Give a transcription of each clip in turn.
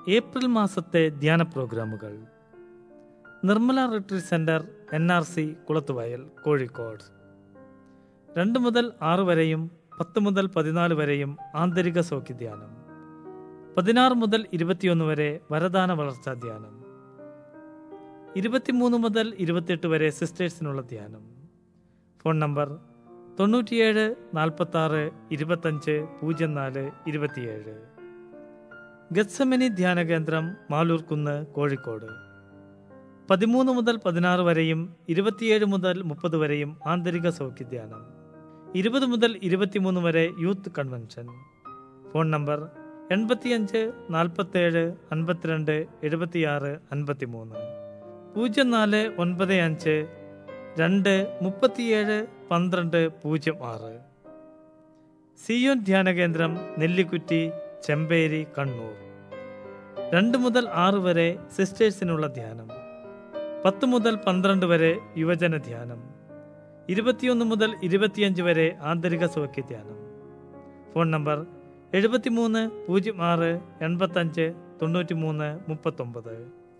April മാസത്തെ ധ്യാന പ്രോഗ്രാമുകൾ Nirmala retreat centre N R C Kulathuvayal Kozhikode രണ്ട് മുതൽ ആറ് വരെയും പത്ത് മുതൽ പതിനാല് വരെയും ആന്തരിക സൗഖ്യ ധ്യാനം പതിനാറ് മുതൽ ഇരുപത്തിയൊന്ന് വരെ വരദാന വളർച്ചാ ധ്യാനം ഇരുപത്തിമൂന്ന് മുതൽ ഇരുപത്തിയെട്ട് വരെ സിസ്റ്റേഴ്സിനുള്ള ധ്യാനം ഫോൺ നമ്പർ തൊണ്ണൂറ്റിയേഴ് നാൽപ്പത്തി ആറ് ഇരുപത്തഞ്ച് പൂജ്യം നാല് ഇരുപത്തിയേഴ് ഗത്സമനി ധ്യാന കേന്ദ്രം മാലൂർക്കുന്ന് കോഴിക്കോട് പതിമൂന്ന് മുതൽ പതിനാറ് വരെയും ഇരുപത്തിയേഴ് മുതൽ മുപ്പത് വരെയും ആന്തരിക സൗഖ്യ ധ്യാനം ഇരുപത് മുതൽ ഇരുപത്തിമൂന്ന് വരെ യൂത്ത് കൺവെൻഷൻ ഫോൺ നമ്പർ എൺപത്തിയഞ്ച് നാൽപ്പത്തേഴ് അൻപത്തിരണ്ട് എഴുപത്തിയാറ് അൻപത്തിമൂന്ന് പൂജ്യം നാല് ഒൻപത് അഞ്ച് രണ്ട് മുപ്പത്തിയേഴ് പന്ത്രണ്ട് പൂജ്യം ആറ് സിയോൻ ധ്യാന കേന്ദ്രം നെല്ലിക്കുറ്റി ചെമ്പേരി കണ്ണൂർ രണ്ട് മുതൽ ആറ് വരെ സിസ്റ്റേഴ്സിനുള്ള ധ്യാനം പത്ത് മുതൽ പന്ത്രണ്ട് വരെ യുവജന ധ്യാനം ഇരുപത്തിയൊന്ന് മുതൽ ഇരുപത്തിയഞ്ച് വരെ ആന്തരിക സൗഖ്യ ധ്യാനം ഫോൺ നമ്പർ എഴുപത്തിമൂന്ന് പൂജ്യം ആറ് എൺപത്തഞ്ച് തൊണ്ണൂറ്റി മൂന്ന് മുപ്പത്തൊമ്പത്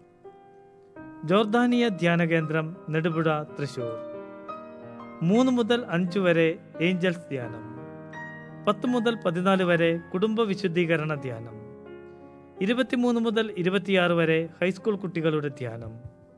ജോർദാനിയ ധ്യാന കേന്ദ്രം നെടുപുഴ തൃശൂർ മൂന്ന് മുതൽ അഞ്ച് വരെ ഏഞ്ചൽസ് ധ്യാനം പത്ത് മുതൽ പതിനാല് വരെ കുടുംബ വിശുദ്ധീകരണ ധ്യാനം ഇരുപത്തിമൂന്ന് മുതൽ ഇരുപത്തിയാറ് വരെ ഹൈസ്കൂൾ കുട്ടികളുടെ ധ്യാനം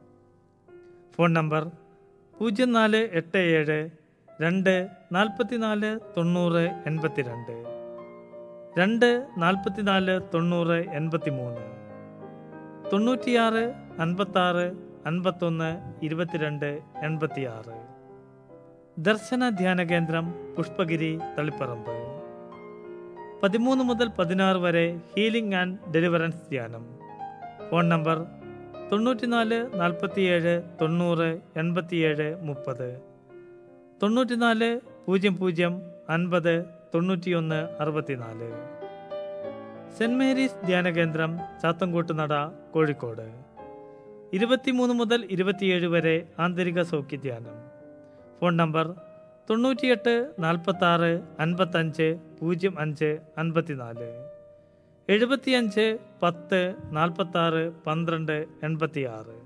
ഫോൺ നമ്പർ പൂജ്യം നാല് എട്ട് ഏഴ് രണ്ട് നാൽപ്പത്തിനാല് തൊണ്ണൂറ് എൺപത്തിരണ്ട് രണ്ട് നാൽപ്പത്തിനാല് തൊണ്ണൂറ് എൺപത്തി മൂന്ന് തൊണ്ണൂറ്റിയാറ് അൻപത്താറ് അൻപത്തൊന്ന് ഇരുപത്തിരണ്ട് എൺപത്തിയാറ് ദർശന ധ്യാന കേന്ദ്രം പുഷ്പഗിരി തളിപ്പറമ്പ് പതിമൂന്ന് മുതൽ പതിനാറ് വരെ ഹീലിംഗ് ആൻഡ് ഡെലിവറൻസ് ധ്യാനം ഫോൺ നമ്പർ തൊണ്ണൂറ്റിനാല് നാൽപ്പത്തിയേഴ് തൊണ്ണൂറ് എൺപത്തിയേഴ് മുപ്പത് തൊണ്ണൂറ്റിനാല് പൂജ്യം പൂജ്യം അൻപത് തൊണ്ണൂറ്റിയൊന്ന് അറുപത്തിനാല് സെന്റ് മേരീസ് ധ്യാന കേന്ദ്രം ചാത്തങ്കോട്ട് നട കോഴിക്കോട് ഇരുപത്തിമൂന്ന് മുതൽ ഇരുപത്തിയേഴ് വരെ ആന്തരിക സൗഖ്യ ധ്യാനം ഫോൺ നമ്പർ തൊണ്ണൂറ്റിയെട്ട് നാൽപ്പത്തി ആറ് അൻപത്തഞ്ച് പൂജ്യം അഞ്ച് അൻപത്തിനാല് എഴുപത്തിയഞ്ച് പത്ത് നാൽപ്പത്തി ആറ് പന്ത്രണ്ട് എൺപത്തിയാറ്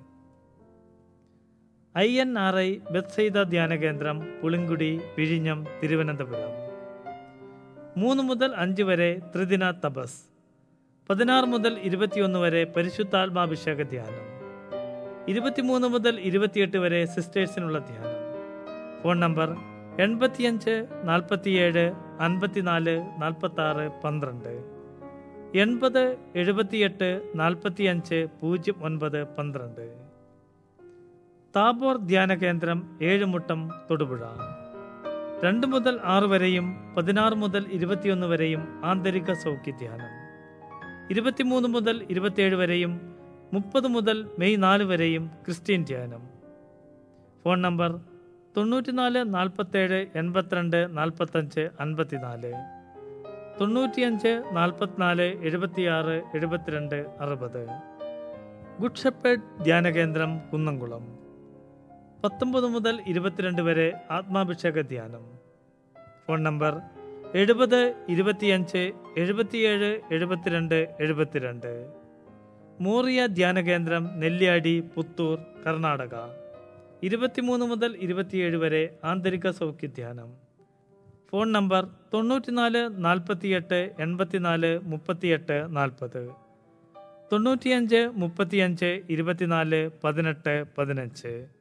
I N R I Bethsaida ധ്യാന കേന്ദ്രം പുളിങ്കുടി വിഴിഞ്ഞം തിരുവനന്തപുരം മൂന്ന് മുതൽ അഞ്ച് വരെ ത്രിദിന തപസ് പതിനാറ് മുതൽ ഇരുപത്തിയൊന്ന് വരെ പരിശുദ്ധാത്മാഭിഷേക ധ്യാനം ഇരുപത്തിമൂന്ന് മുതൽ ഇരുപത്തിയെട്ട് വരെ സിസ്റ്റേഴ്സിനുള്ള ധ്യാനം ഫോൺ നമ്പർ എൺപത്തിയഞ്ച് നാൽപ്പത്തിയേഴ് അൻപത്തിനാല് നാൽപ്പത്തി ആറ് പന്ത്രണ്ട് എൺപത് എഴുപത്തിയെട്ട് നാൽപ്പത്തിയഞ്ച് പൂജ്യം ഒൻപത് പന്ത്രണ്ട് താബോർ ധ്യാന കേന്ദ്രം ഏഴുമുട്ടം തൊടുപുഴ രണ്ട് മുതൽ ആറ് വരെയും പതിനാറ് മുതൽ ഇരുപത്തിയൊന്ന് വരെയും ആന്തരിക സൗഖ്യ ധ്യാനം ഇരുപത്തിമൂന്ന് മുതൽ ഇരുപത്തിയേഴ് വരെയും മുപ്പത് മുതൽ മെയ് നാല് വരെയും ക്രിസ്ത്യൻ ധ്യാനം ഫോൺ നമ്പർ തൊണ്ണൂറ്റിനാല് നാൽപ്പത്തേഴ് എൺപത്തിരണ്ട് നാൽപ്പത്തഞ്ച് അൻപത്തിനാല് തൊണ്ണൂറ്റിയഞ്ച് നാൽപ്പത്തിനാല് എഴുപത്തിയാറ് എഴുപത്തിരണ്ട് അറുപത് ഗുഡ് ഷെപ്പേഡ് ധ്യാന കേന്ദ്രം കുന്നംകുളം പത്തൊമ്പത് മുതൽ ഇരുപത്തിരണ്ട് വരെ ആത്മാഭിഷേക ധ്യാനം ഫോൺ നമ്പർ എഴുപത് ഇരുപത്തിയഞ്ച് എഴുപത്തിയേഴ് എഴുപത്തിരണ്ട് എഴുപത്തിരണ്ട് മോറിയ ധ്യാന കേന്ദ്രം നെല്ലിയാടി പുത്തൂർ കർണാടക ഇരുപത്തിമൂന്ന് മുതൽ ഇരുപത്തിയേഴ് വരെ ആന്തരിക സൗഖ്യ ധ്യാനം ഫോൺ നമ്പർ തൊണ്ണൂറ്റിനാല് നാൽപ്പത്തിയെട്ട് എൺപത്തിനാല് മുപ്പത്തിയെട്ട് നാൽപ്പത് തൊണ്ണൂറ്റിയഞ്ച് മുപ്പത്തിയഞ്ച് ഇരുപത്തിനാല് പതിനെട്ട് പതിനഞ്ച്